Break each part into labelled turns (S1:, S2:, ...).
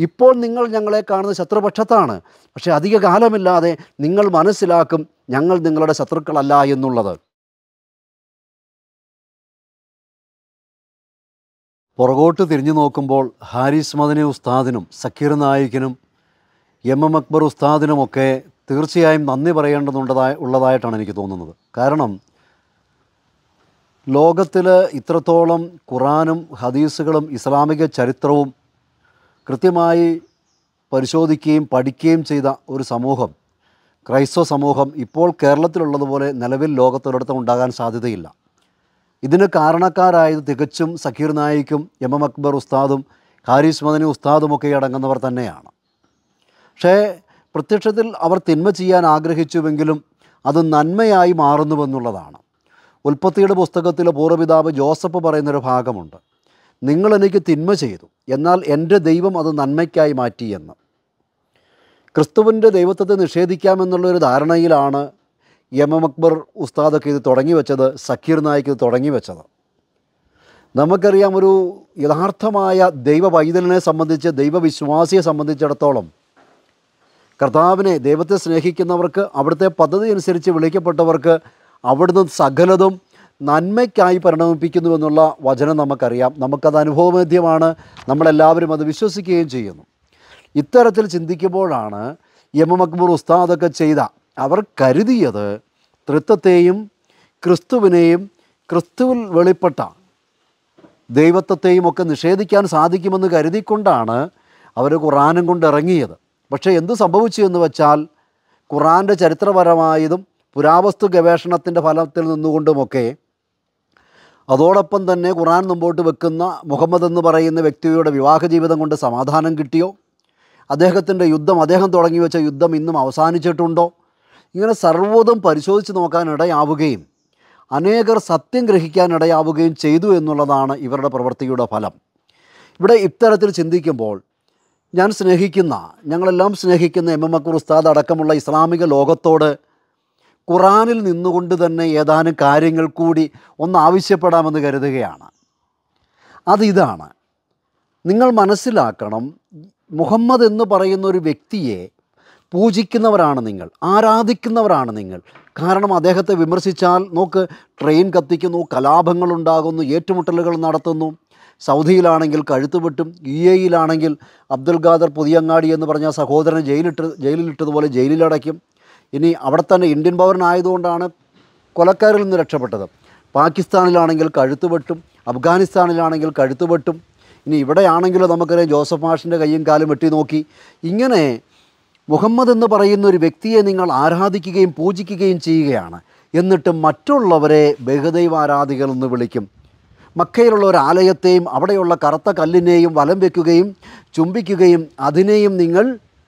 S1: ഇപ്പോൾ നിങ്ങൾ ഞങ്ങളെ കാണുന്ന ശത്രുപക്ഷത്താണ് പക്ഷേ അധിക കാലമില്ലാതെ നിങ്ങൾ മനസ്സിലാക്കും ഞങ്ങൾ നിങ്ങളുടെ ശത്രുക്കളല്ല എന്നുള്ളത് പുറകോട്ട് തിരിഞ്ഞു നോക്കുമ്പോൾ ഹാരിസ് മദനി ഉസ്താദിനും സക്കീർ നായിക്കിനും എം എം അക്ബർ ഉസ്താദിനുമൊക്കെ തീർച്ചയായും നന്ദി പറയേണ്ടതുണ്ടതായി ഉള്ളതായിട്ടാണ് എനിക്ക് തോന്നുന്നത് കാരണം ലോകത്തിൽ ഇത്രത്തോളം ഖുറാനും ഹദീസുകളും ഇസ്ലാമിക ചരിത്രവും കൃത്യമായി പരിശോധിക്കുകയും പഠിക്കുകയും ചെയ്ത ഒരു സമൂഹം ക്രൈസ്തവ സമൂഹം ഇപ്പോൾ കേരളത്തിലുള്ളതുപോലെ നിലവിൽ ലോകത്തൊരിടത്തും ഉണ്ടാകാൻ സാധ്യതയില്ല ഇതിന് കാരണക്കാരായത് തികച്ചും സക്കീർ നായിക്കും എം എം അക്ബർ ഉസ്താദും ഹാരിസ് മദനി ഉസ്താദുമൊക്കെ അടങ്ങുന്നവർ തന്നെയാണ് പക്ഷേ പ്രത്യക്ഷത്തിൽ അവർ തിന്മ ചെയ്യാൻ ആഗ്രഹിച്ചുവെങ്കിലും അത് നന്മയായി മാറുന്നുവെന്നുള്ളതാണ് ഉൽപ്പത്തിയുടെ പുസ്തകത്തിൽ പൂർവ്വപിതാവ് ജോസഫ് പറയുന്നൊരു ഭാഗമുണ്ട് നിങ്ങൾ എനിക്ക് തിന്മ ചെയ്തു എന്നാൽ എൻ്റെ ദൈവം അത് നന്മയ്ക്കായി മാറ്റി എന്ന് ക്രിസ്തുവിൻ്റെ ദൈവത്വത്തെ നിഷേധിക്കാമെന്നുള്ളൊരു ധാരണയിലാണ് എം എം അക്ബർ ഉസ്താദൊക്കെ ഇത് തുടങ്ങി വെച്ചത് സക്കീർ നായിക്ക് ഇത് തുടങ്ങി വെച്ചത് നമുക്കറിയാം ഒരു യഥാർത്ഥമായ ദൈവ പൈതലിനെ സംബന്ധിച്ച് ദൈവവിശ്വാസിയെ സംബന്ധിച്ചിടത്തോളം കർത്താവിനെ ദൈവത്തെ സ്നേഹിക്കുന്നവർക്ക് അവിടുത്തെ പദ്ധതി അനുസരിച്ച് വിളിക്കപ്പെട്ടവർക്ക് അവിടുന്ന് സകലതും നന്മയ്ക്കായി പരിണമിപ്പിക്കുന്നുവെന്നുള്ള വചനം നമുക്കറിയാം നമുക്കത് അനുഭവവേദ്യമാണ് നമ്മളെല്ലാവരും അത് വിശ്വസിക്കുകയും ചെയ്യുന്നു ഇത്തരത്തിൽ ചിന്തിക്കുമ്പോഴാണ് എം എം അക്ബർ ഉസ്താദൊക്കെ ചെയ്ത അവർ കരുതിയത് തൃത്വത്തെയും ക്രിസ്തുവിനെയും ക്രിസ്തുവിൽ വെളിപ്പെട്ട ദൈവത്വത്തെയും ഒക്കെ നിഷേധിക്കാൻ സാധിക്കുമെന്ന് കരുതിക്കൊണ്ടാണ് അവർ ഖുറാനും കൊണ്ട് ഇറങ്ങിയത് പക്ഷേ എന്ത് സംഭവിച്ചു എന്ന് വെച്ചാൽ ഖുറാൻ്റെ ചരിത്രപരമായതും പുരാവസ്തു ഗവേഷണത്തിൻ്റെ ഫലത്തിൽ നിന്നുകൊണ്ടുമൊക്കെ അതോടൊപ്പം തന്നെ ഖുറാൻ മുമ്പോട്ട് വെക്കുന്ന മുഹമ്മദ് എന്ന് പറയുന്ന വ്യക്തിയുടെ വിവാഹ ജീവിതം കൊണ്ട് സമാധാനം കിട്ടിയോ അദ്ദേഹത്തിൻ്റെ യുദ്ധം അദ്ദേഹം തുടങ്ങി വെച്ച യുദ്ധം ഇന്നും അവസാനിച്ചിട്ടുണ്ടോ ഇങ്ങനെ സർവ്വതും പരിശോധിച്ച് നോക്കാനിടയാവുകയും അനേകർ സത്യം ഗ്രഹിക്കാനിടയാവുകയും ചെയ്തു എന്നുള്ളതാണ് ഇവരുടെ പ്രവൃത്തിയുടെ ഫലം ഇവിടെ ഇത്തരത്തിൽ ചിന്തിക്കുമ്പോൾ ഞാൻ സ്നേഹിക്കുന്ന ഞങ്ങളെല്ലാം സ്നേഹിക്കുന്ന എം എം അക്ബർ ഉസ്താദ് അടക്കമുള്ള ഇസ്ലാമിക ലോകത്തോട് ഖുറാനിൽ നിന്നുകൊണ്ട് തന്നെ ഏതാനും കാര്യങ്ങൾ കൂടി ഒന്ന് ആവശ്യപ്പെടാമെന്ന് കരുതുകയാണ് അതിതാണ് നിങ്ങൾ മനസ്സിലാക്കണം മുഹമ്മദ് എന്ന് പറയുന്ന ഒരു വ്യക്തിയെ പൂജിക്കുന്നവരാണ് നിങ്ങൾ ആരാധിക്കുന്നവരാണ് നിങ്ങൾ കാരണം അദ്ദേഹത്തെ വിമർശിച്ചാൽ നോക്ക് ട്രെയിൻ കത്തിക്കുന്നു കലാപങ്ങളുണ്ടാകുന്നു ഏറ്റുമുട്ടലുകൾ നടത്തുന്നു സൗദിയിലാണെങ്കിൽ കഴുത്തുപെട്ടും യു എയിലാണെങ്കിൽ അബ്ദുൽ ഖാദർ പുതിയങ്ങാടി എന്ന് പറഞ്ഞ സഹോദരനെ ജയിലിട്ട് ജയിലിലിട്ടതുപോലെ ജയിലിലടയ്ക്കും ഇനി അവിടെ തന്നെ ഇന്ത്യൻ പൗരനായതുകൊണ്ടാണ് കൊലക്കാരിൽ നിന്ന് രക്ഷപ്പെട്ടത് പാകിസ്ഥാനിലാണെങ്കിൽ കഴുത്തുപെട്ടും അഫ്ഗാനിസ്ഥാനിലാണെങ്കിൽ കഴുത്തുപെട്ടും ഇനി ഇവിടെയാണെങ്കിലും നമുക്കറിയാം ജോസഫ് മാഷിൻ്റെ കയ്യും കാലും വെട്ടി നോക്കി ഇങ്ങനെ മുഹമ്മദ് എന്ന് പറയുന്ന ഒരു വ്യക്തിയെ നിങ്ങൾ ആരാധിക്കുകയും പൂജിക്കുകയും ചെയ്യുകയാണ് എന്നിട്ട് മറ്റുള്ളവരെ ബഹുദൈവ ആരാധികൾ എന്ന് വിളിക്കും മക്കയിലുള്ള ഒരു ആലയത്തെയും അവിടെയുള്ള കറുത്ത കല്ലിനെയും വലം വെക്കുകയും ചുംബിക്കുകയും അതിനെയും നിങ്ങൾ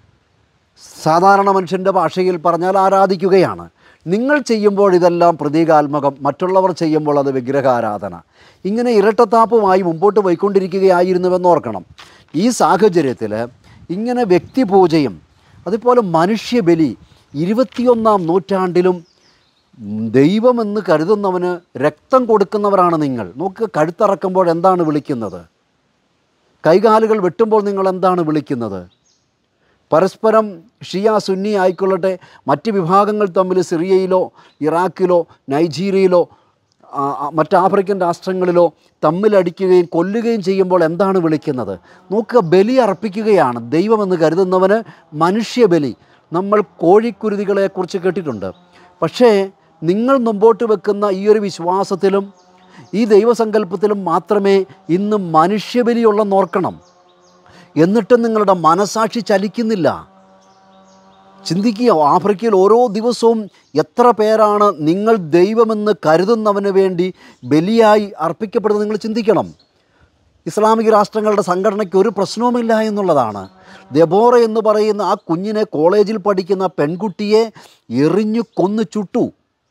S1: സാധാരണ മനുഷ്യൻ്റെ ഭാഷയിൽ പറഞ്ഞാൽ ആരാധിക്കുകയാണ് നിങ്ങൾ ചെയ്യുമ്പോൾ ഇതെല്ലാം പ്രതീകാത്മകം മറ്റുള്ളവർ ചെയ്യുമ്പോൾ അത് വിഗ്രഹാരാധന ഇങ്ങനെ ഇരട്ടത്താപ്പുമായി മുമ്പോട്ട് പോയിക്കൊണ്ടിരിക്കുകയായിരുന്നുവെന്ന് ഓർക്കണം ഈ സാഹചര്യത്തിൽ ഇങ്ങനെ വ്യക്തിപൂജയും അതുപോലെ മനുഷ്യബലി ഇരുപത്തിയൊന്നാം നൂറ്റാണ്ടിലും ദൈവമെന്ന് കരുതുന്നവന് രക്തം കൊടുക്കുന്നവരാണ് നിങ്ങൾ നോക്ക് കഴുത്തറക്കുമ്പോൾ എന്താണ് വിളിക്കുന്നത് കൈകാലുകൾ വെട്ടുമ്പോൾ നിങ്ങൾ എന്താണ് വിളിക്കുന്നത് പരസ്പരം ഷിയ സുന്നി ആയിക്കൊള്ളട്ടെ മറ്റ് വിഭാഗങ്ങൾ തമ്മിൽ സിറിയയിലോ ഇറാഖിലോ നൈജീരിയയിലോ ആ, ആ, മറ്റ് ആഫ്രിക്കൻ രാഷ്ട്രങ്ങളിലോ തമ്മിലടിക്കുകയും കൊല്ലുകയും ചെയ്യുമ്പോൾ എന്താണ് വിളിക്കുന്നത് നോക്കുക ബലി അർപ്പിക്കുകയാണ് ദൈവമെന്ന് കരുതുന്നവന് മനുഷ്യബലി നമ്മൾ കോഴിക്കുരുതികളെക്കുറിച്ച് കേട്ടിട്ടുണ്ട് പക്ഷേ നിങ്ങൾ മുമ്പോട്ട് വെക്കുന്ന ഈ ഒരു വിശ്വാസത്തിലും ഈ ദൈവസങ്കല്പത്തിലും മാത്രമേ ഇന്ന് മനുഷ്യബലിയുള്ളെന്ന് ഓർക്കണം എന്നിട്ടും നിങ്ങളുടെ മനസാക്ഷി ചലിക്കുന്നില്ല ചിന്തിക്കുക ആഫ്രിക്കയിൽ ഓരോ ദിവസവും എത്ര പേരാണ് നിങ്ങൾ ദൈവമെന്ന് കരുതുന്നവന് വേണ്ടി ബലിയായി അർപ്പിക്കപ്പെടുന്നത് നിങ്ങൾ ചിന്തിക്കണം ഇസ്ലാമിക രാഷ്ട്രങ്ങളുടെ സംഘടനയ്ക്ക് ഒരു പ്രശ്നവുമില്ല എന്നുള്ളതാണ് ദബോറ എന്ന് പറയുന്ന ആ കുഞ്ഞിനെ കോളേജിൽ പഠിക്കുന്ന പെൺകുട്ടിയെ എറിഞ്ഞു കൊന്നു ചുട്ടു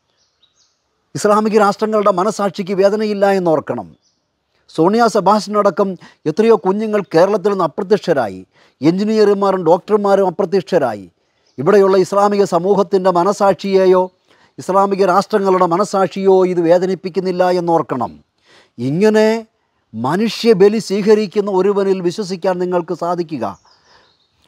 S1: ഇസ്ലാമിക രാഷ്ട്രങ്ങളുടെ മനസാക്ഷിക്ക് വേദനയില്ല എന്നോർക്കണം സോണിയ സെബാസ്റ്റ്യനടക്കം എത്രയോ കുഞ്ഞുങ്ങൾ കേരളത്തിൽ നിന്ന് അപ്രത്യക്ഷരായി എഞ്ചിനീയർമാരും ഡോക്ടർമാരും അപ്രത്യക്ഷരായി ഇവിടെയുള്ള ഇസ്ലാമിക സമൂഹത്തിൻ്റെ മനസാക്ഷിയെയോ ഇസ്ലാമിക രാഷ്ട്രങ്ങളുടെ മനസാക്ഷിയോ ഇത് വേദനിപ്പിക്കുന്നില്ല എന്നോർക്കണം ഇങ്ങനെ മനുഷ്യബലി സ്വീകരിക്കുന്ന ഒരുവനിൽ വിശ്വസിക്കാൻ നിങ്ങൾക്ക് സാധിക്കുക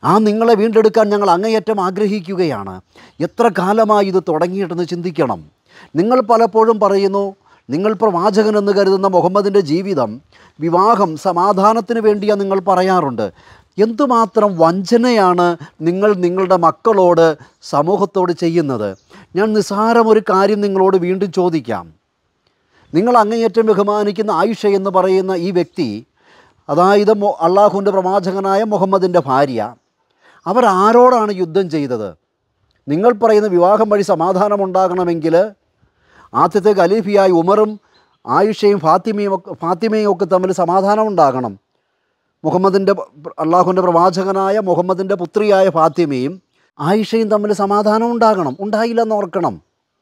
S1: ആ നിങ്ങളെ വീണ്ടെടുക്കാൻ ഞങ്ങൾ അങ്ങേയറ്റം ആഗ്രഹിക്കുകയാണ് എത്ര കാലമായി ഇത് തുടങ്ങിയിട്ടെന്ന് ചിന്തിക്കണം നിങ്ങൾ പലപ്പോഴും പറയുന്നു നിങ്ങൾ പ്രവാചകനെന്ന് കരുതുന്ന മുഹമ്മദിൻ്റെ ജീവിതം വിവാഹം സമാധാനത്തിന് വേണ്ടിയാണ് നിങ്ങൾ പറയാറുണ്ട് എന്തുമാത്രം വഞ്ചനയാണ് നിങ്ങൾ നിങ്ങളുടെ മക്കളോട് സമൂഹത്തോട് ചെയ്യുന്നത് ഞാൻ നിസ്സാരം ഒരു കാര്യം നിങ്ങളോട് വീണ്ടും ചോദിക്കാം നിങ്ങൾ അങ്ങേയറ്റം ബഹുമാനിക്കുന്ന ആയിഷ എന്ന് പറയുന്ന ഈ വ്യക്തി അതായത് മൊ- അള്ളാഹുവിൻ്റെ പ്രവാചകനായ മുഹമ്മദിൻ്റെ ഭാര്യ അവരാരോടാണ് യുദ്ധം ചെയ്തത് നിങ്ങൾ പറയുന്ന വിവാഹം വഴി സമാധാനം ഉണ്ടാകണമെങ്കിൽ ആദ്യത്തെ ഖലീഫിയായ ഉമറും ആയിഷയും ഫാത്തിമയും ഒക്കെ ഫാത്തിമയും ഒക്കെ തമ്മിൽ സമാധാനം ഉണ്ടാകണം മുഹമ്മദിൻ്റെ അള്ളാഹുവിൻ്റെ പ്രവാചകനായ മുഹമ്മദിൻ്റെ പുത്രിയായ ഫാത്തിമയും ആയിഷയും തമ്മിൽ സമാധാനം ഉണ്ടാകണം ഉണ്ടായില്ലെന്ന് ഓർക്കണം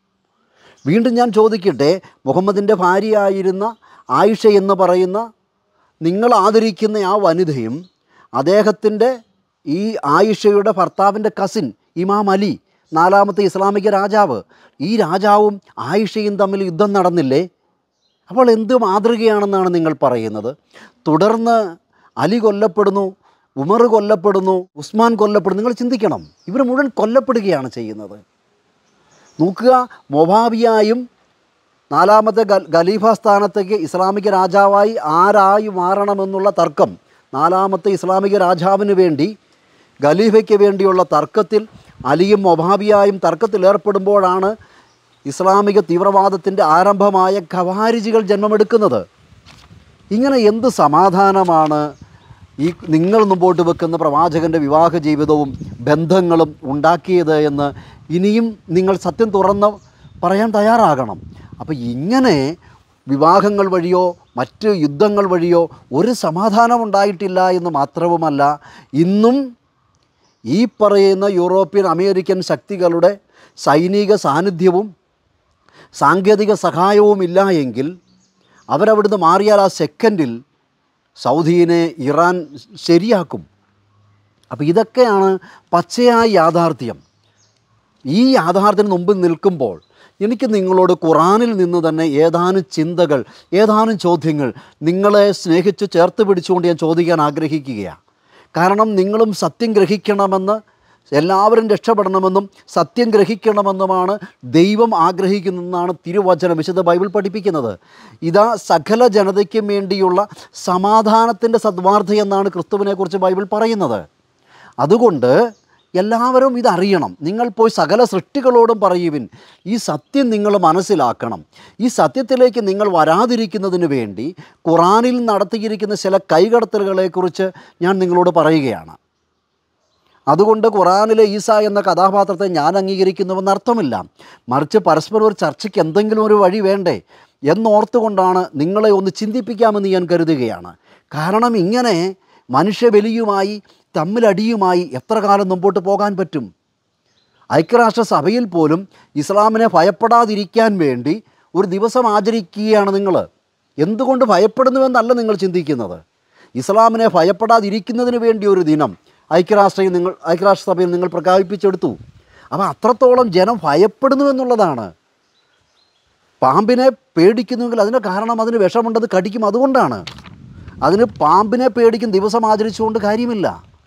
S1: വീണ്ടും ഞാൻ ചോദിക്കട്ടെ മുഹമ്മദിൻ്റെ ഭാര്യയായിരുന്ന ആയിഷ എന്ന് പറയുന്ന നിങ്ങൾ ആദരിക്കുന്ന ആ വനിതയും അദ്ദേഹത്തിൻ്റെ ഈ ആയിഷയുടെ ഭർത്താവിൻ്റെ കസിൻ ഇമാം അലി നാലാമത്തെ ഇസ്ലാമിക രാജാവ് ഈ രാജാവും ആയിഷയും തമ്മിൽ യുദ്ധം നടന്നില്ലേ അപ്പോൾ എന്ത് മാതൃകയാണെന്നാണ് നിങ്ങൾ പറയുന്നത് തുടർന്ന് അലി കൊല്ലപ്പെടുന്നു ഉമർ കൊല്ലപ്പെടുന്നു ഉസ്മാൻ കൊല്ലപ്പെടുന്നു നിങ്ങൾ ചിന്തിക്കണം ഇവർ മുഴുവൻ കൊല്ലപ്പെടുകയാണ് ചെയ്യുന്നത് നോക്കുക മൊബാബിയായും നാലാമത്തെ ഗ ഖലീഫ സ്ഥാനത്തേക്ക് ഇസ്ലാമിക രാജാവായി ആരായി മാറണമെന്നുള്ള തർക്കം നാലാമത്തെ ഇസ്ലാമിക രാജാവിന് വേണ്ടി ഖലീഫയ്ക്ക് വേണ്ടിയുള്ള തർക്കത്തിൽ അലിയും മൊബാബിയായും തർക്കത്തിൽ ഏർപ്പെടുമ്പോഴാണ് ഇസ്ലാമിക തീവ്രവാദത്തിൻ്റെ ആരംഭമായ ഖവാരിജികൾ ജന്മമെടുക്കുന്നത് ഇങ്ങനെ എന്ത് സമാധാനമാണ് ഈ നിങ്ങൾ മുമ്പോട്ട് വെക്കുന്ന പ്രവാചകൻ്റെ വിവാഹ ജീവിതവും ബന്ധങ്ങളും ഉണ്ടാക്കിയത് എന്ന് ഇനിയും നിങ്ങൾ സത്യം തുറന്ന് പറയാൻ തയ്യാറാകണം അപ്പോൾ ഇങ്ങനെ വിവാഹങ്ങൾ വഴിയോ മറ്റ് യുദ്ധങ്ങൾ വഴിയോ ഒരു സമാധാനം ഉണ്ടായിട്ടില്ല എന്ന് മാത്രവുമല്ല ഇന്നും ഈ പറയുന്ന യൂറോപ്യൻ അമേരിക്കൻ ശക്തികളുടെ സൈനിക സാന്നിധ്യവും സാങ്കേതിക സഹായവും ഇല്ല എങ്കിൽ അവരവിടുന്ന് മാറിയാൽ ആ സെക്കൻഡിൽ സൗദിയിനെ ഇറാൻ ശരിയാക്കും അപ്പോൾ ഇതൊക്കെയാണ് പച്ചയായ യാഥാർത്ഥ്യം ഈ യാഥാർത്ഥ്യത്തിന് മുമ്പിൽ നിൽക്കുമ്പോൾ എനിക്ക് നിങ്ങളോട് ഖുറാനിൽ നിന്ന് തന്നെ ഏതാനും ചിന്തകൾ ഏതാനും ചോദ്യങ്ങൾ നിങ്ങളെ സ്നേഹിച്ച് ചേർത്ത് പിടിച്ചുകൊണ്ട് ഞാൻ ചോദിക്കാൻ ആഗ്രഹിക്കുകയാണ് കാരണം നിങ്ങളും സത്യം ഗ്രഹിക്കണമെന്ന് എല്ലാവരും രക്ഷപ്പെടണമെന്നും സത്യം ഗ്രഹിക്കണമെന്നുമാണ് ദൈവം ആഗ്രഹിക്കുന്നതെന്നാണ് തിരുവചനം വിശുദ്ധ ബൈബിൾ പഠിപ്പിക്കുന്നത് ഇതാ സകല ജനതയ്ക്കും വേണ്ടിയുള്ള സമാധാനത്തിൻ്റെ സദ്വാർത്ഥ എന്നാണ് ക്രിസ്തുവിനെക്കുറിച്ച് ബൈബിൾ പറയുന്നത് അതുകൊണ്ട് എല്ലാവരും ഇതറിയണം നിങ്ങൾ പോയി സകല സൃഷ്ടികളോടും പറയുവിൻ ഈ സത്യം നിങ്ങൾ മനസ്സിലാക്കണം ഈ സത്യത്തിലേക്ക് നിങ്ങൾ വരാതിരിക്കുന്നതിന് വേണ്ടി ഖുറാനിൽ നടത്തിയിരിക്കുന്ന ചില കൈകടത്തലുകളെക്കുറിച്ച് ഞാൻ നിങ്ങളോട് പറയുകയാണ് അതുകൊണ്ട് ഖുറാനിലെ ഈസ എന്ന കഥാപാത്രത്തെ ഞാൻ അംഗീകരിക്കുന്നുവെന്ന് അർത്ഥമില്ല മറിച്ച് പരസ്പരം ഒരു ചർച്ചയ്ക്ക് എന്തെങ്കിലും ഒരു വഴി വേണ്ടേ എന്നോർത്തുകൊണ്ടാണ് നിങ്ങളെ ഒന്ന് ചിന്തിപ്പിക്കാമെന്ന് ഞാൻ കരുതുകയാണ് കാരണം ഇങ്ങനെ മനുഷ്യബലിയുമായി തമ്മിലടിയുമായി എത്ര കാലം മുമ്പോട്ട് പോകാൻ പറ്റും ഐക്യരാഷ്ട്ര സഭയിൽ പോലും ഇസ്ലാമിനെ ഭയപ്പെടാതിരിക്കാൻ വേണ്ടി ഒരു ദിവസം ആചരിക്കുകയാണ് നിങ്ങൾ എന്തുകൊണ്ട് ഭയപ്പെടുന്നുവെന്നല്ല നിങ്ങൾ ചിന്തിക്കുന്നത് ഇസ്ലാമിനെ ഭയപ്പെടാതിരിക്കുന്നതിന് വേണ്ടി ഒരു ദിനം ഐക്യരാഷ്ട്രയിൽ നിങ്ങൾ ഐക്യരാഷ്ട്രസഭയിൽ നിങ്ങൾ പ്രഖ്യാപിപ്പിച്ചെടുത്തു അപ്പോൾ അത്രത്തോളം ജനം ഭയപ്പെടുന്നുവെന്നുള്ളതാണ് പാമ്പിനെ പേടിക്കുന്നുവെങ്കിൽ അതിൻ്റെ കാരണം അതിന് വിഷമുണ്ടത് കടിക്കും അതുകൊണ്ടാണ് അതിന് പാമ്പിനെ പേടിക്കും ദിവസം ആചരിച്ചുകൊണ്ട് കാര്യമില്ല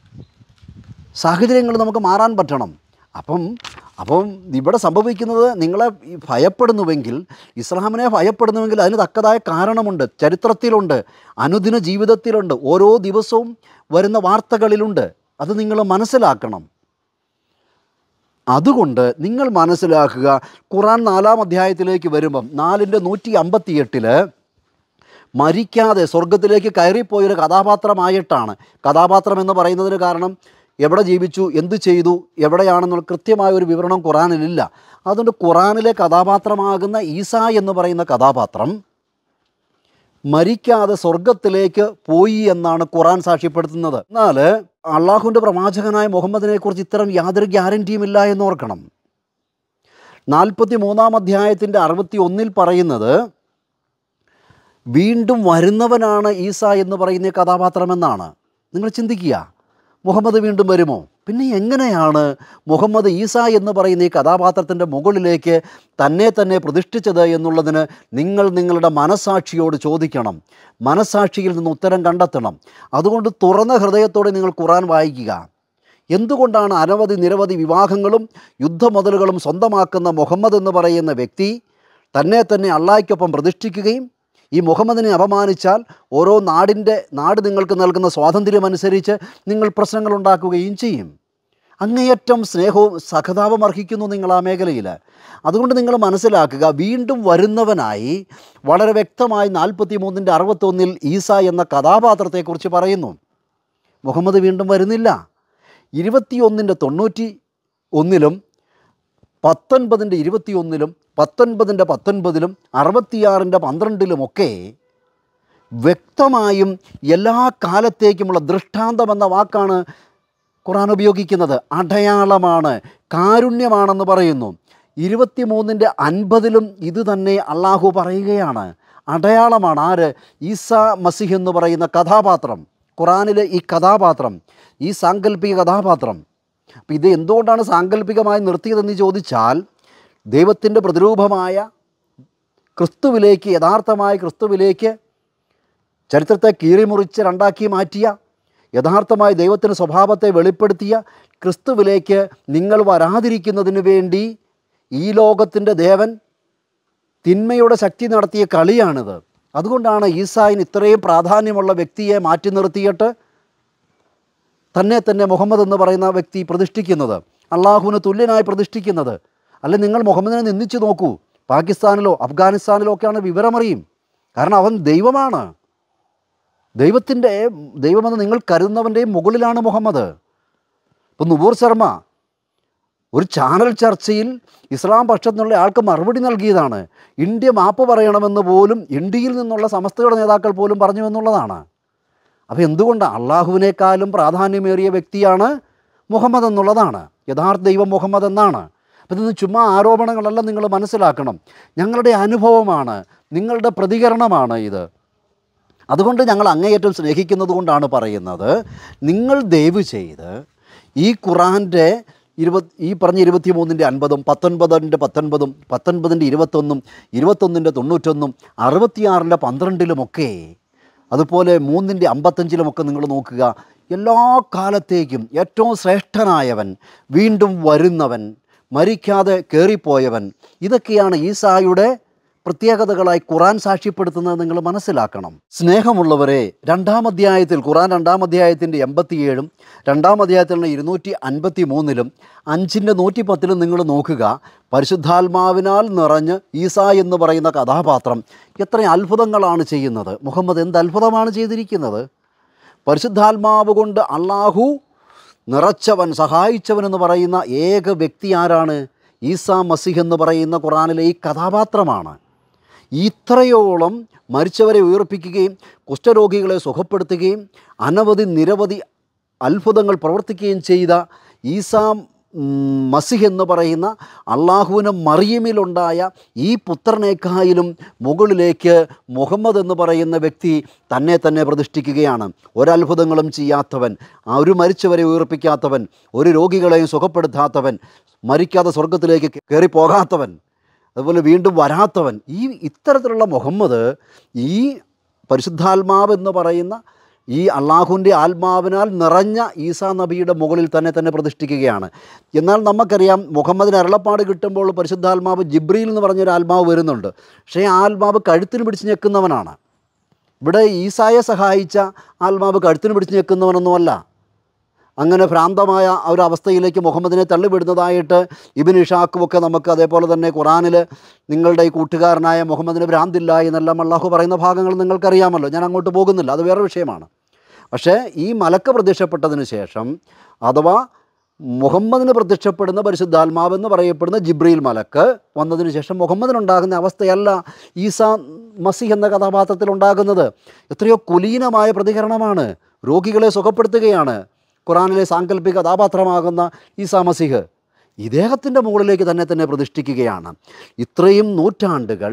S1: സാഹചര്യങ്ങൾ നമുക്ക് മാറാൻ പറ്റണം അപ്പം അപ്പം ഇവിടെ സംഭവിക്കുന്നത് നിങ്ങളെ ഈ ഭയപ്പെടുന്നുവെങ്കിൽ ഇസ്ലാമിനെ ഭയപ്പെടുന്നുവെങ്കിൽ അതിന് തക്കതായ കാരണമുണ്ട് ചരിത്രത്തിലുണ്ട് അനുദിന ജീവിതത്തിലുണ്ട് ഓരോ ദിവസവും വരുന്ന വാർത്തകളിലുണ്ട് അത് നിങ്ങൾ മനസ്സിലാക്കണം അതുകൊണ്ട് നിങ്ങൾ മനസ്സിലാക്കുക ഖുറാൻ നാലാം അധ്യായത്തിലേക്ക് വരുമ്പം നാലിൻ്റെ നൂറ്റി അമ്പത്തി എട്ടിൽ മരിക്കാതെ സ്വർഗത്തിലേക്ക് കയറിപ്പോയൊരു കഥാപാത്രമായിട്ടാണ് കഥാപാത്രം എന്ന് പറയുന്നതിന് കാരണം എവിടെ ജീവിച്ചു എന്ത് ചെയ്തു എവിടെയാണെന്നുള്ള കൃത്യമായ ഒരു വിവരണം ഖുറാനിലില്ല അതുകൊണ്ട് ഖുറാനിലെ കഥാപാത്രമാകുന്ന ഈസ എന്ന് പറയുന്ന കഥാപാത്രം മരിക്കാതെ സ്വർഗത്തിലേക്ക് പോയി എന്നാണ് ഖുറാൻ സാക്ഷ്യപ്പെടുത്തുന്നത് എന്നാൽ അള്ളാഹുവിൻ്റെ പ്രവാചകനായ മുഹമ്മദിനെ കുറിച്ച് ഇത്തരം യാതൊരു ഗ്യാരൻറ്റിയും ഇല്ല എന്ന് ഓർക്കണം നാൽപ്പത്തി മൂന്നാം അധ്യായത്തിൻ്റെ അറുപത്തി ഒന്നിൽ പറയുന്നത് വീണ്ടും വരുന്നവനാണ് ഈസ എന്ന് പറയുന്ന ഈ കഥാപാത്രമെന്നാണ് നിങ്ങൾ ചിന്തിക്കുക മുഹമ്മദ് വീണ്ടും വരുമോ പിന്നെ എങ്ങനെയാണ് മുഹമ്മദ് ഈസ എന്ന് പറയുന്ന ഈ കഥാപാത്രത്തിൻ്റെ മുകളിലേക്ക് തന്നെ തന്നെ പ്രതിഷ്ഠിച്ചത് എന്നുള്ളതിന് നിങ്ങൾ നിങ്ങളുടെ മനസാക്ഷിയോട് ചോദിക്കണം മനസാക്ഷിയിൽ നിന്ന് ഉത്തരം കണ്ടെത്തണം അതുകൊണ്ട് തുറന്ന ഹൃദയത്തോടെ നിങ്ങൾ ഖുറാൻ വായിക്കുക എന്തുകൊണ്ടാണ് അനവധി നിരവധി വിവാഹങ്ങളും യുദ്ധമുതലുകളും സ്വന്തമാക്കുന്ന മുഹമ്മദ് എന്ന് പറയുന്ന വ്യക്തി തന്നെ തന്നെ അള്ളാഹിക്കൊപ്പം പ്രതിഷ്ഠിക്കുകയും ഈ മുഹമ്മദിനെ അപമാനിച്ചാൽ ഓരോ നാടിൻ്റെ നാട് നിങ്ങൾക്ക് നൽകുന്ന സ്വാതന്ത്ര്യമനുസരിച്ച് നിങ്ങൾ പ്രശ്നങ്ങൾ ഉണ്ടാക്കുകയും ചെയ്യും അങ്ങേയറ്റം സ്നേഹവും സഹതാപം അർഹിക്കുന്നു നിങ്ങൾ ആ മേഖലയിൽ അതുകൊണ്ട് നിങ്ങൾ മനസ്സിലാക്കുക വീണ്ടും വരുന്നവനായി വളരെ വ്യക്തമായി നാൽപ്പത്തി മൂന്നിൻ്റെ അറുപത്തൊന്നിൽ ഈസ എന്ന കഥാപാത്രത്തെക്കുറിച്ച് പറയുന്നു മുഹമ്മദ് വീണ്ടും വരുന്നില്ല ഇരുപത്തിയൊന്നിൻ്റെ തൊണ്ണൂറ്റി ഒന്നിലും പത്തൊൻപതിൻ്റെ ഇരുപത്തിയൊന്നിലും പത്തൊൻപതിൻ്റെ പത്തൊൻപതിലും അറുപത്തിയാറിൻ്റെ പന്ത്രണ്ടിലുമൊക്കെ വ്യക്തമായും എല്ലാ കാലത്തേക്കുമുള്ള ദൃഷ്ടാന്തം എന്ന വാക്കാണ് ഖുറാൻ ഉപയോഗിക്കുന്നത് അടയാളമാണ് കാരുണ്യമാണെന്ന് പറയുന്നു ഇരുപത്തിമൂന്നിൻ്റെ അൻപതിലും ഇത് തന്നെ അള്ളാഹു പറയുകയാണ് അടയാളമാണ് ആര് ഈസ മസിഹ് എന്ന് പറയുന്ന കഥാപാത്രം ഖുറാനിലെ ഈ കഥാപാത്രം ഈ സാങ്കല്പിക കഥാപാത്രം അപ്പം ഇത് എന്തുകൊണ്ടാണ് സാങ്കല്പികമായി നിർത്തിയതെന്ന് ചോദിച്ചാൽ ദൈവത്തിൻ്റെ പ്രതിരൂപമായ ക്രിസ്തുവിലേക്ക് യഥാർത്ഥമായ ക്രിസ്തുവിലേക്ക് ചരിത്രത്തെ കീറിമുറിച്ച് രണ്ടാക്കി മാറ്റിയ യഥാർത്ഥമായ ദൈവത്തിൻ്റെ സ്വഭാവത്തെ വെളിപ്പെടുത്തിയ ക്രിസ്തുവിലേക്ക് നിങ്ങൾ വരാതിരിക്കുന്നതിന് വേണ്ടി ഈ ലോകത്തിൻ്റെ ദേവൻ തിന്മയുടെ ശക്തി നടത്തിയ കളിയാണിത് അതുകൊണ്ടാണ് ഈസായിന് ഇത്രയും പ്രാധാന്യമുള്ള വ്യക്തിയെ മാറ്റി നിർത്തിയിട്ട് തന്നെ തന്നെ മുഹമ്മദ് എന്ന് പറയുന്ന വ്യക്തി പ്രതിഷ്ഠിക്കുന്നത് അള്ളാഹുവിന് തുല്യനായി പ്രതിഷ്ഠിക്കുന്നത് അല്ലെ നിങ്ങൾ മുഹമ്മദിനെ നിന്ദിച്ചു നോക്കൂ പാകിസ്ഥാനിലോ അഫ്ഗാനിസ്ഥാനിലോ ഒക്കെയാണ് വിവരമറിയും കാരണം അവൻ ദൈവമാണ് ദൈവത്തിൻ്റെ ദൈവമെന്ന് നിങ്ങൾ കരുതുന്നവൻ്റെയും മുകളിലാണ് മുഹമ്മദ് ഇപ്പം നുപൂർ ശർമ്മ ഒരു ചാനൽ ചർച്ചയിൽ ഇസ്ലാം പക്ഷത്തു നിന്നുള്ള ആൾക്ക് മറുപടി നൽകിയതാണ് ഇന്ത്യ മാപ്പ് പറയണമെന്ന് പോലും ഇന്ത്യയിൽ നിന്നുള്ള സമസ്തയുടെ നേതാക്കൾ പോലും പറഞ്ഞു എന്നുള്ളതാണ് അപ്പോൾ എന്തുകൊണ്ടാണ് അള്ളാഹുവിനേക്കാളും പ്രാധാന്യമേറിയ വ്യക്തിയാണ് മുഹമ്മദ് എന്നുള്ളതാണ് യഥാർത്ഥ ദൈവം മുഹമ്മദ് എന്നാണ് അപ്പം ഇതൊന്നും ചുമ്മാ ആരോപണങ്ങളല്ല നിങ്ങൾ മനസ്സിലാക്കണം ഞങ്ങളുടെ അനുഭവമാണ് നിങ്ങളുടെ പ്രതികരണമാണ് ഇത് അതുകൊണ്ട് ഞങ്ങൾ അങ്ങേയറ്റം സ്നേഹിക്കുന്നത് കൊണ്ടാണ് പറയുന്നത് നിങ്ങൾ ദയവ് ചെയ്ത് ഈ ഖുറാൻ്റെ ഇരുപത് ഈ പറഞ്ഞ ഇരുപത്തി മൂന്നിൻ്റെ അൻപതും പത്തൊൻപതിൻ്റെ പത്തൊൻപതും പത്തൊൻപതിൻ്റെ ഇരുപത്തൊന്നും ഇരുപത്തൊന്നിൻ്റെ തൊണ്ണൂറ്റൊന്നും അറുപത്തിയാറിൻ്റെ പന്ത്രണ്ടിലുമൊക്കെ അതുപോലെ മൂന്നിൻ്റെ അമ്പത്തഞ്ചിലുമൊക്കെ നിങ്ങൾ നോക്കുക എല്ലാ കാലത്തേക്കും ഏറ്റവും ശ്രേഷ്ഠനായവൻ വീണ്ടും വരുന്നവൻ മരിക്കാതെ കയറിപ്പോയവൻ ഇതൊക്കെയാണ് ഈസായുടെ പ്രത്യേകതകളായി ഖുറാൻ സാക്ഷ്യപ്പെടുത്തുന്നത് നിങ്ങൾ മനസ്സിലാക്കണം സ്നേഹമുള്ളവരെ രണ്ടാം അധ്യായത്തിൽ ഖുറാൻ രണ്ടാം അധ്യായത്തിൻ്റെ എൺപത്തിയേഴും രണ്ടാം അധ്യായത്തിലുള്ള ഇരുന്നൂറ്റി അൻപത്തി മൂന്നിലും അഞ്ചിൻ്റെ നൂറ്റി പത്തിലും നിങ്ങൾ നോക്കുക പരിശുദ്ധാത്മാവിനാൽ നിറഞ്ഞ് ഈസ എന്ന് പറയുന്ന കഥാപാത്രം എത്ര അത്ഭുതങ്ങളാണ് ചെയ്യുന്നത് മുഹമ്മദ് എന്ത് അത്ഭുതമാണ് ചെയ്തിരിക്കുന്നത് പരിശുദ്ധാത്മാവ് കൊണ്ട് അള്ളാഹു നിറച്ചവൻ സഹായിച്ചവൻ എന്ന് പറയുന്ന ഏക വ്യക്തി ആരാണ് ഈസാ മസിഹ് എന്ന് പറയുന്ന ഖുറാനിലെ ഈ കഥാപാത്രമാണ് ഇത്രയോളം മരിച്ചവരെ ഉയർപ്പിക്കുകയും കുഷ്ഠരോഗികളെ സുഖപ്പെടുത്തുകയും അനവധി നിരവധി അത്ഭുതങ്ങൾ പ്രവർത്തിക്കുകയും ചെയ്ത ഈസാ ഉം, മസിഹ് എന്ന് പറയുന്ന അള്ളാഹുവിന് മറിയമിലുണ്ടായ ഈ പുത്രനേക്കായാലും മുകളിലേക്ക് മുഹമ്മദ് എന്ന് പറയുന്ന വ്യക്തി തന്നെ തന്നെ പ്രതിഷ്ഠിക്കുകയാണ് ഒരത്ഭുതങ്ങളും ചെയ്യാത്തവൻ ആ ഒരു മരിച്ചവരെ ഉയർപ്പിക്കാത്തവൻ ഒരു രോഗികളെയും സുഖപ്പെടുത്താത്തവൻ മരിക്കാതെ സ്വർഗത്തിലേക്ക് കയറി പോകാത്തവൻ അതുപോലെ വീണ്ടും വരാത്തവൻ ഈ ഇത്തരത്തിലുള്ള മുഹമ്മദ് ഈ പരിശുദ്ധാത്മാവ് എന്ന് പറയുന്ന ഈ അള്ളാഹുവിൻ്റെ ആത്മാവിനാൽ നിറഞ്ഞ ഈസാ നബിയുടെ മുകളിൽ തന്നെ തന്നെ പ്രതിഷ്ഠിക്കുകയാണ് എന്നാൽ നമുക്കറിയാം മുഹമ്മദിന് അരുളപ്പാട് കിട്ടുമ്പോൾ പരിശുദ്ധാത്മാവ് ജിബ്രീൽ എന്ന് പറഞ്ഞൊരു ആത്മാവ് വരുന്നുണ്ട് പക്ഷേ ആ ആത്മാവ് കഴുത്തിന് പിടിച്ച് ഞെക്കുന്നവനാണ് ഇവിടെ ഈസായെ സഹായിച്ച ആത്മാവ് കഴുത്തിന് പിടിച്ച് ഞെക്കുന്നവനൊന്നുമല്ല അങ്ങനെ ഭ്രാന്തമായ ആ ഒരു അവസ്ഥയിലേക്ക് മുഹമ്മദിനെ തള്ളിവിടുന്നതായിട്ട് ഇബിൻ ഇഷാക്കുമൊക്കെ നമുക്ക് അതേപോലെ തന്നെ ഖുറാനിൽ നിങ്ങളുടെ ഈ കൂട്ടുകാരനായ മുഹമ്മദിന് ഭ്രാന്തില്ല എന്നെല്ലാം അള്ളാഹു പറയുന്ന ഭാഗങ്ങൾ നിങ്ങൾക്കറിയാമല്ലോ ഞാൻ അങ്ങോട്ട് പോകുന്നില്ല അത് വേറെ വിഷയമാണ് പക്ഷേ ഈ മലക്ക് പ്രത്യക്ഷപ്പെട്ടതിന് ശേഷം അഥവാ മുഹമ്മദിന് പ്രത്യക്ഷപ്പെടുന്ന പരിശുദ്ധാത്മാവ് എന്ന് പറയപ്പെടുന്ന ജിബ്രീൽ മലക്ക് വന്നതിന് ശേഷം മുഹമ്മദിനുണ്ടാകുന്ന അവസ്ഥയല്ല ഈസാ മസിഹ് എന്ന കഥാപാത്രത്തിൽ ഉണ്ടാകുന്നത് എത്രയോ കുലീനമായ പ്രതികരണമാണ് രോഗികളെ സുഖപ്പെടുത്തുകയാണ് ഖുറാനിലെ സാങ്കല്പിക കഥാപാത്രമാകുന്ന ഈസാ മസിഹ് ഇദ്ദേഹത്തിൻ്റെ മുകളിലേക്ക് തന്നെ തന്നെ പ്രതിഷ്ഠിക്കുകയാണ് ഇത്രയും നൂറ്റാണ്ടുകൾ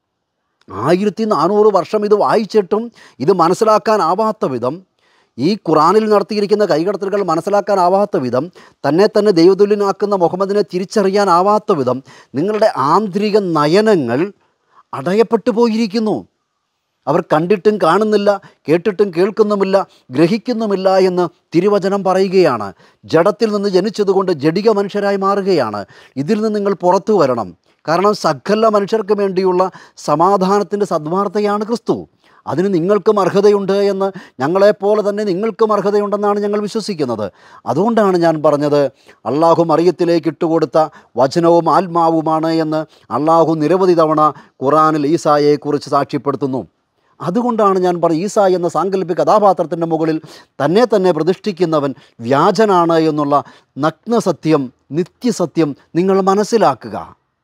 S1: ആയിരത്തി നാനൂറ് വർഷം ഇത് വായിച്ചിട്ടും ഇത് മനസ്സിലാക്കാനാവാത്ത വിധം ഈ ഖുറാനിൽ നടത്തിയിരിക്കുന്ന കൈകടത്തലുകൾ മനസ്സിലാക്കാനാവാത്ത വിധം തന്നെ തന്നെ ദൈവതുല്യനാക്കുന്ന മുഹമ്മദിനെ തിരിച്ചറിയാനാവാത്ത വിധം നിങ്ങളുടെ ആന്തരിക നയനങ്ങൾ അടയപ്പെട്ടു പോയിരിക്കുന്നു അവർ കണ്ടിട്ടും കാണുന്നില്ല കേട്ടിട്ടും കേൾക്കുന്നുമില്ല ഗ്രഹിക്കുന്നുമില്ല എന്ന് തിരുവചനം പറയുകയാണ് ജഡത്തിൽ നിന്ന് ജനിച്ചതുകൊണ്ട് ജഡിക മനുഷ്യരായി മാറുകയാണ് ഇതിൽ നിന്ന് നിങ്ങൾ പുറത്തു വരണം കാരണം സകല മനുഷ്യർക്ക് വേണ്ടിയുള്ള സമാധാനത്തിൻ്റെ സദ്വാർത്തയാണ് ക്രിസ്തു അതിന് നിങ്ങൾക്കും അർഹതയുണ്ട് എന്ന് ഞങ്ങളെപ്പോലെ തന്നെ നിങ്ങൾക്കും അർഹതയുണ്ടെന്നാണ് ഞങ്ങൾ വിശ്വസിക്കുന്നത് അതുകൊണ്ടാണ് ഞാൻ പറഞ്ഞത് അള്ളാഹു മറിയത്തിലേക്ക് ഇട്ടുകൊടുത്ത വചനവും ആത്മാവുമാണ് എന്ന് അള്ളാഹു നിരവധി തവണ ഖുറാനിൽ ഈസായെക്കുറിച്ച് സാക്ഷ്യപ്പെടുത്തുന്നു അതുകൊണ്ടാണ് ഞാൻ പറഞ്ഞ ഈസ എന്ന സാങ്കല്പിക കഥാപാത്രത്തിൻ്റെ മുകളിൽ തന്നെ തന്നെ പ്രതിഷ്ഠിക്കുന്നവൻ വ്യാജനാണ് എന്നുള്ള നഗ്നസത്യം നിത്യസത്യം നിങ്ങൾ മനസ്സിലാക്കുക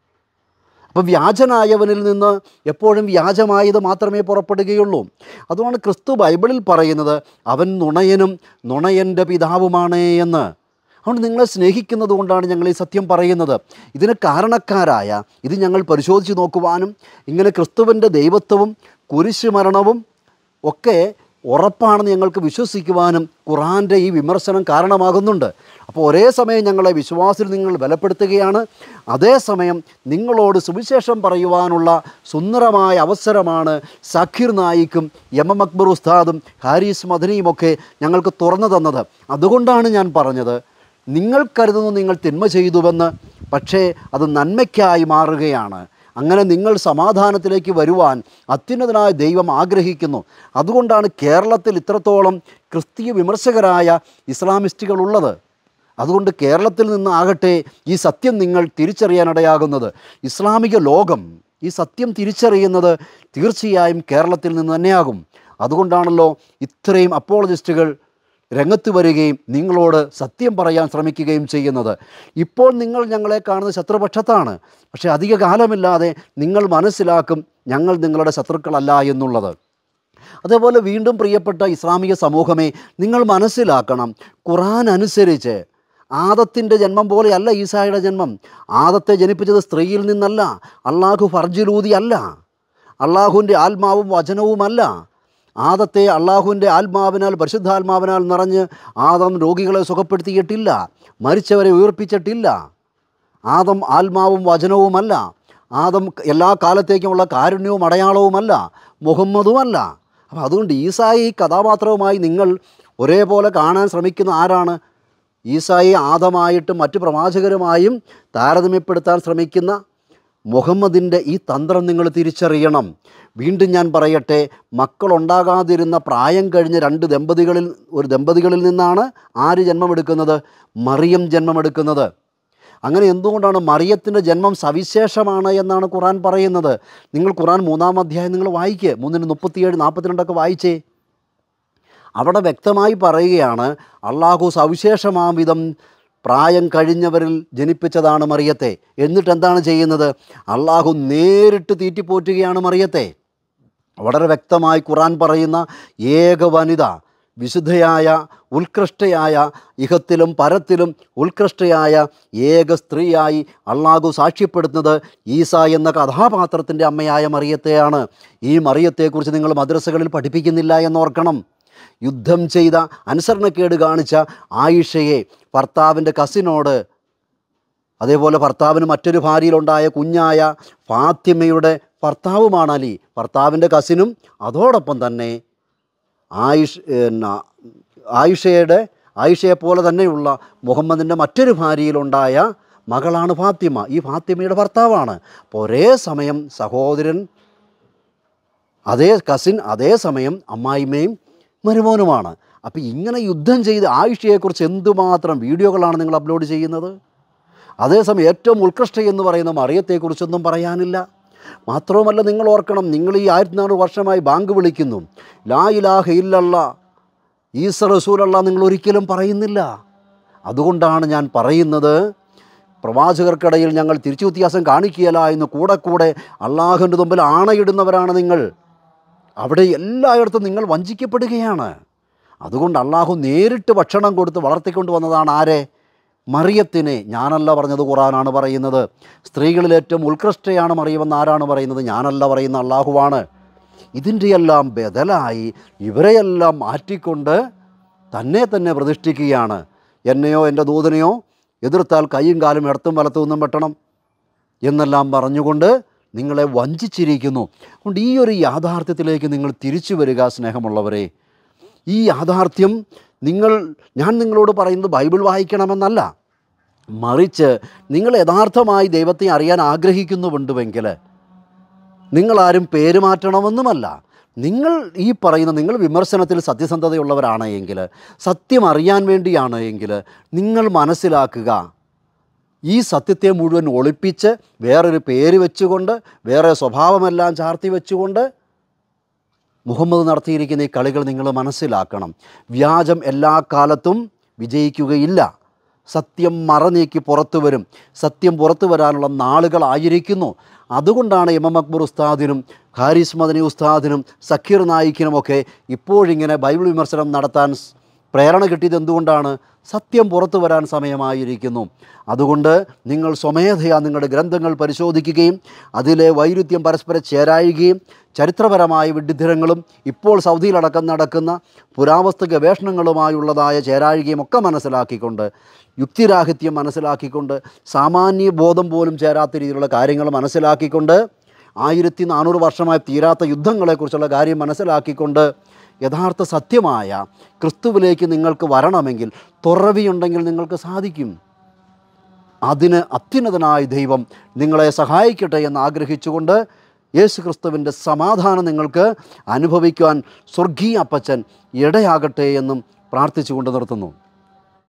S1: അപ്പോൾ വ്യാജനായവനിൽ നിന്ന് എപ്പോഴും വ്യാജമായത് മാത്രമേ പുറപ്പെടുകയുള്ളൂ അതുകൊണ്ട് ക്രിസ്തു ബൈബിളിൽ പറയുന്നത് അവൻ നുണയനും നുണയൻ്റെ പിതാവുമാണ് എന്ന് അതുകൊണ്ട് നിങ്ങളെ സ്നേഹിക്കുന്നത് കൊണ്ടാണ് ഞങ്ങൾ ഈ സത്യം പറയുന്നത് ഇതിന് കാരണക്കാരായ ഇത് ഞങ്ങൾ പരിശോധിച്ച് നോക്കുവാനും ഇങ്ങനെ ക്രിസ്തുവിൻ്റെ ദൈവത്വവും കുരിശുമരണവും ഒക്കെ ഉറപ്പാണെന്ന് ഞങ്ങൾക്ക് വിശ്വസിക്കുവാനും ഖുറാൻ്റെ ഈ വിമർശനം കാരണമാകുന്നുണ്ട് അപ്പോൾ ഒരേ സമയം ഞങ്ങളെ വിശ്വാസത്തിൽ നിങ്ങൾ ബലപ്പെടുത്തുകയാണ് അതേസമയം നിങ്ങളോട് സുവിശേഷം പറയുവാനുള്ള സുന്ദരമായ അവസരമാണ് സഖീർ നായിക്കും എം എം അക്ബർ ഉസ്താദും ഹാരിസ് മദനിയുമൊക്കെ ഞങ്ങൾക്ക് തുറന്നു തന്നത് അതുകൊണ്ടാണ് ഞാൻ പറഞ്ഞത് നിങ്ങൾ കരുതുന്നു നിങ്ങൾ തിന്മ ചെയ്തുവെന്ന് പക്ഷേ അത് നന്മയ്ക്കായി മാറുകയാണ് അങ്ങനെ നിങ്ങൾ സമാധാനത്തിലേക്ക് വരുവാൻ അത്യുന്നതനായ ദൈവം ആഗ്രഹിക്കുന്നു അതുകൊണ്ടാണ് കേരളത്തിൽ ഇത്രത്തോളം ക്രിസ്തീയ വിമർശകരായ ഇസ്ലാമിസ്റ്റുകൾ ഉള്ളത് അതുകൊണ്ട് കേരളത്തിൽ നിന്നാകട്ടെ ഈ സത്യം നിങ്ങൾ തിരിച്ചറിയാനിടയാകുന്നത് ഇസ്ലാമിക ലോകം ഈ സത്യം തിരിച്ചറിയുന്നത് തീർച്ചയായും കേരളത്തിൽ നിന്ന് തന്നെയാകും അതുകൊണ്ടാണല്ലോ ഇത്രയും അപ്പോളജിസ്റ്റുകൾ രംഗത്ത് വരികയും നിങ്ങളോട് സത്യം പറയാൻ ശ്രമിക്കുകയും ചെയ്യുന്നത് ഇപ്പോൾ നിങ്ങൾ ഞങ്ങളെ കാണുന്ന ശത്രുപക്ഷത്താണ് പക്ഷേ അധിക കാലമില്ലാതെ നിങ്ങൾ മനസ്സിലാക്കും ഞങ്ങൾ നിങ്ങളുടെ ശത്രുക്കളല്ല എന്നുള്ളത് അതേപോലെ വീണ്ടും പ്രിയപ്പെട്ട ഇസ്ലാമിക സമൂഹമേ നിങ്ങൾ മനസ്സിലാക്കണം ഖുറാൻ അനുസരിച്ച് ആദത്തിൻ്റെ ജന്മം പോലെയല്ല ഈസായുടെ ജന്മം ആദത്തെ ജനിപ്പിച്ചത് സ്ത്രീയിൽ നിന്നല്ല അള്ളാഹു ഫർജിലൂതി അല്ല അള്ളാഹുവിൻ്റെ ആത്മാവും വചനവുമല്ല ആദത്തെ അള്ളാഹുവിൻ്റെ ആത്മാവിനാൽ പരിശുദ്ധാത്മാവിനാൽ നിറഞ്ഞ് ആദം രോഗികളെ സുഖപ്പെടുത്തിയിട്ടില്ല മരിച്ചവരെ ഉയർപ്പിച്ചിട്ടില്ല ആദം ആത്മാവും വചനവുമല്ല ആദം എല്ലാ കാലത്തേക്കുമുള്ള കാരുണ്യവും അടയാളവുമല്ല മുഹമ്മദുമല്ല അപ്പോൾ അതുകൊണ്ട് ഈസായി ഈ കഥാപാത്രവുമായി നിങ്ങൾ ഒരേപോലെ കാണാൻ ശ്രമിക്കുന്ന ആരാണ് ഈസായി ആദമായിട്ടും മറ്റു പ്രവാചകരുമായും താരതമ്യപ്പെടുത്താൻ ശ്രമിക്കുന്ന മുഹമ്മദിൻ്റെ ഈ തന്ത്രം നിങ്ങൾ തിരിച്ചറിയണം വീണ്ടും ഞാൻ പറയട്ടെ മക്കളുണ്ടാകാതിരുന്ന പ്രായം കഴിഞ്ഞ രണ്ട് ദമ്പതികളിൽ ഒരു ദമ്പതികളിൽ നിന്നാണ് ആര് ജന്മമെടുക്കുന്നത് മറിയം ജന്മമെടുക്കുന്നത് അങ്ങനെ എന്തുകൊണ്ടാണ് മറിയത്തിൻ്റെ ജന്മം സവിശേഷമാണ് എന്നാണ് ഖുറാൻ പറയുന്നത് നിങ്ങൾ ഖുറാൻ മൂന്നാം അധ്യായം നിങ്ങൾ വായിക്കുക മൂന്നിന് മുപ്പത്തിയേഴ് നാൽപ്പത്തിരണ്ടൊക്കെ വായിച്ചേ അവിടെ വ്യക്തമായി പറയുകയാണ് അള്ളാഹു സവിശേഷമാം വിധം പ്രായം കഴിഞ്ഞവരിൽ ജനിപ്പിച്ചതാണ് മറിയത്തെ എന്നിട്ട് എന്താണ് ചെയ്യുന്നത് അള്ളാഹു നേരിട്ട് തീറ്റിപ്പോറ്റുകയാണ് മറിയത്തെ വളരെ വ്യക്തമായി ഖുറാൻ പറയുന്ന ഏക വനിത വിശുദ്ധയായ ഉത്കൃഷ്ടയായ ഇഹത്തിലും പരത്തിലും ഉത്കൃഷ്ടയായ ഏക സ്ത്രീയായി അള്ളാഹു സാക്ഷ്യപ്പെടുത്തുന്നത് ഈസ എന്ന കഥാപാത്രത്തിൻ്റെ അമ്മയായ മറിയത്തെയാണ് ഈ മറിയത്തെക്കുറിച്ച് നിങ്ങൾ മദ്രസകളിൽ പഠിപ്പിക്കുന്നില്ല എന്നോർക്കണം യുദ്ധം ചെയ്ത അനുസരണക്കേട് കാണിച്ച ആയിഷയെ ഭർത്താവിൻ്റെ കസിനോട് അതേപോലെ ഭർത്താവിന് മറ്റൊരു ഭാര്യയിലുണ്ടായ കുഞ്ഞായ ഫാത്തിമയുടെ ഭർത്താവുമാണ് അലി ഭർത്താവിൻ്റെ കസിനും അതോടൊപ്പം തന്നെ ആയിഷ് പിന്നെ ആയിഷയുടെ ആയിഷയെ പോലെ തന്നെയുള്ള മുഹമ്മദിൻ്റെ മറ്റൊരു ഭാര്യയിലുണ്ടായ മകളാണ് ഫാത്തിമ ഈ ഫാത്തിമയുടെ ഭർത്താവാണ് അപ്പോൾ ഒരേ സമയം സഹോദരൻ അതേ കസിൻ അതേ സമയം അമ്മായിമ്മയും മരുമോനുമാണ് അപ്പോൾ ഇങ്ങനെ യുദ്ധം ചെയ്ത് ആയിഷയെക്കുറിച്ച് എന്തുമാത്രം വീഡിയോകളാണ് നിങ്ങൾ അപ്ലോഡ് ചെയ്യുന്നത് അതേസമയം ഏറ്റവും ഉത്കൃഷ്ട എന്ന് പറയുന്ന മറിയത്തെക്കുറിച്ചൊന്നും പറയാനില്ല മാത്രവുമല്ല നിങ്ങൾ ഓർക്കണം നിങ്ങൾ ഈ ആയിരത്തി നാനൂറ് വർഷമായി ബാങ്ക് വിളിക്കുന്നു ലാ ഇലാഹ ഇല്ലല്ല ഈസ റസൂലല്ല നിങ്ങൾ ഒരിക്കലും പറയുന്നില്ല അതുകൊണ്ടാണ് ഞാൻ പറയുന്നത് പ്രവാചകർക്കിടയിൽ ഞങ്ങൾ തിരിച്ചു വ്യത്യാസം കാണിക്കുകയില്ല എന്ന് കൂടെ കൂടെ അള്ളാഹുവിൻ്റെ മുമ്പിൽ ആണയിടുന്നവരാണ് നിങ്ങൾ അവിടെ എല്ലായിടത്തും നിങ്ങൾ വഞ്ചിക്കപ്പെടുകയാണ് അതുകൊണ്ട് അള്ളാഹു നേരിട്ട് ഭക്ഷണം കൊടുത്ത് വളർത്തിക്കൊണ്ട് വന്നതാണ് ആരെ മറിയത്തിനെ ഞാനല്ല പറഞ്ഞത് ഖുറാനാണ് പറയുന്നത് സ്ത്രീകളിൽ ഏറ്റവും ഉത്കൃഷ്ടയാണ് മറിയമെന്ന് ആരാണ് പറയുന്നത് ഞാനല്ല പറയുന്ന അള്ളാഹുവാണ് ഇതിൻ്റെയെല്ലാം ബദലായി ഇവരെയെല്ലാം മാറ്റിക്കൊണ്ട് തന്നെ തന്നെ പ്രതിഷ്ഠിക്കുകയാണ് എന്നെയോ എൻ്റെ ദൂതനെയോ എതിർത്താൽ കൈയും കാലും ഇടത്തും വലത്തും നിന്നും വെട്ടണം എന്നെല്ലാം പറഞ്ഞുകൊണ്ട് നിങ്ങളെ വഞ്ചിച്ചിരിക്കുന്നു അതുകൊണ്ട് ഈ ഒരു യാഥാർത്ഥ്യത്തിലേക്ക് നിങ്ങൾ തിരിച്ചു വരിക സ്നേഹമുള്ളവരെ ഈ യാഥാർത്ഥ്യം നിങ്ങൾ ഞാൻ നിങ്ങളോട് പറയുന്നത് ബൈബിൾ വായിക്കണമെന്നല്ല മറിച്ച് നിങ്ങൾ യഥാർത്ഥമായി ദൈവത്തെ അറിയാൻ ആഗ്രഹിക്കുന്നുമുണ്ടുവെങ്കിൽ നിങ്ങളാരും പേര് മാറ്റണമെന്നുമല്ല നിങ്ങൾ ഈ പറയുന്ന നിങ്ങൾ വിമർശനത്തിൽ സത്യസന്ധതയുള്ളവരാണ് എങ്കിൽ സത്യം അറിയാൻ വേണ്ടിയാണ് എങ്കിൽ നിങ്ങൾ മനസ്സിലാക്കുക ഈ സത്യത്തെ മുഴുവൻ ഒളിപ്പിച്ച് വേറൊരു പേര് വെച്ചുകൊണ്ട് വേറെ സ്വഭാവമെല്ലാം ചാർത്തി വെച്ചുകൊണ്ട് മുഹമ്മദ് നടത്തിയിരിക്കുന്ന ഈ കളികൾ നിങ്ങൾ മനസ്സിലാക്കണം വ്യാജം എല്ലാ കാലത്തും വിജയിക്കുകയില്ല സത്യം മറനീക്കി പുറത്തു വരും സത്യം പുറത്തു വരാനുള്ള നാളുകളായിരിക്കുന്നു അതുകൊണ്ടാണ് എം എം അക്ബർ ഉസ്താദിനും ഹാരിസ് മദനി ഉസ്താദിനും സക്കീർ നായിക്കിനുമൊക്കെ ഇപ്പോഴിങ്ങനെ ബൈബിൾ വിമർശനം നടത്താൻ സ് പ്രേരണ കിട്ടിയത് എന്തുകൊണ്ടാണ് സത്യം പുറത്തു വരാൻ സമയമായിരിക്കുന്നു അതുകൊണ്ട് നിങ്ങൾ സ്വമേധയാ നിങ്ങളുടെ ഗ്രന്ഥങ്ങൾ പരിശോധിക്കുകയും അതിലെ വൈരുദ്ധ്യം പരസ്പരം ചേരായുകയും ചരിത്രപരമായ വിഡ്ഢിത്തരങ്ങളും ഇപ്പോൾ സൗദിയിലടക്കം നടക്കുന്ന പുരാവസ്തു ഗവേഷണങ്ങളുമായുള്ളതായ ചേരാഴുകയും ഒക്കെ മനസ്സിലാക്കിക്കൊണ്ട് യുക്തിരാഹിത്യം മനസ്സിലാക്കിക്കൊണ്ട് സാമാന്യ ബോധം പോലും ചേരാത്ത രീതിയിലുള്ള കാര്യങ്ങൾ മനസ്സിലാക്കിക്കൊണ്ട് ആയിരത്തി നാനൂറ് വർഷമായി തീരാത്ത യുദ്ധങ്ങളെക്കുറിച്ചുള്ള കാര്യം മനസ്സിലാക്കിക്കൊണ്ട് യഥാർത്ഥ സത്യമായ ക്രിസ്തുവിലേക്ക് നിങ്ങൾക്ക് വരണമെങ്കിൽ തുറവിയുണ്ടെങ്കിൽ നിങ്ങൾക്ക് സാധിക്കും അതിന് അത്യുന്നതനായ ദൈവം നിങ്ങളെ സഹായിക്കട്ടെ എന്ന് ആഗ്രഹിച്ചുകൊണ്ട് യേശു ക്രിസ്തുവിൻ്റെ സമാധാനം നിങ്ങൾക്ക് അനുഭവിക്കുവാൻ സ്വർഗീയ അപ്പച്ചൻ ഇടയാകട്ടെ എന്നും പ്രാർത്ഥിച്ചുകൊണ്ട് നിർത്തുന്നു